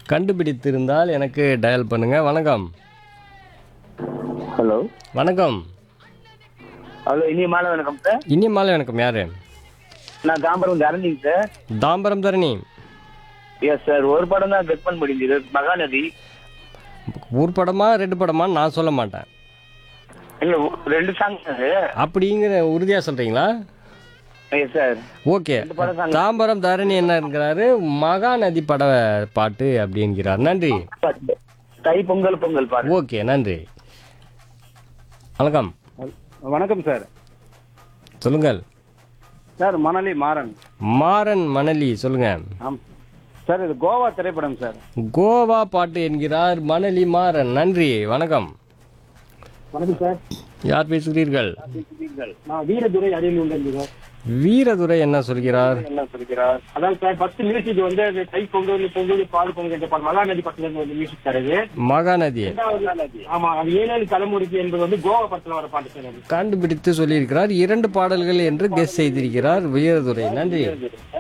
கண்டுபிடித்திருந்தால் எனக்கு டயல் பண்ணுங்க வணக்கம் ஹலோ வணக்கம் ஹலோ இனி மாலை வணக்கம் சார் இனிய மாலை வணக்கம் யாரு நான் தாம்பரம் தரணிங்க sir Tambaram Dharani yes sir ஒரு படம் தான் கட் பண்ண முடிஞ்சது மகாநதி ஊர் படமா ரெண்டு படமா நான் சொல்ல மாட்டேன் இல்ல ஒ- ரெண்டு சாங் சார் அப்படிங்கிற உறுதியா சொல்றீங்களா எஸ் சார் ஓகே ரெண்டு படம் song. தாம்பரம் தரணி என்ன இருக்கிறாரு மகாநதி பட பாட்டு அப்படிங்கிறார் நன்றி தை பொங்கல் பொங்கல் பாரு ஓகே நன்றி வணக்கம் வணக்கம் சார் சொல்லுங்கள் சார் மணலி மாறன் மாறன் மணலி சொல்லுங்க ஆம் சார் இது கோவா திரைப்படம் சார் கோவா பாட்டு என்கிறார் மணலி மாறன் நன்றி வணக்கம் வணக்கம் சார் யார் பேசுகிறீர்கள் நான் வீரதுரை அருகில் உள்ளேன் சார் வீரதுரை என்ன சொல்கிறார் என்ன சொல்கிறார் அதான் சார் ஃபர்ஸ்ட் மியூசிக் வந்து அது தை பொங்கல் பொங்கல் பால் பொங்கல் என்ற பாட்டு மகாநதி படத்துல இருந்து வந்து மியூசிக் தருது மகாநதி ரெண்டாவது ஆமா அது ஏழேழு தலைமுறைக்கு என்பது வந்து கோவா படத்துல வர பாட்டு சார் அது கண்டுபிடித்து சொல்லியிருக்கிறார் இரண்டு பாடல்கள் என்று கெஸ் செய்திருக்கிறார் வீரதுரை நன்றி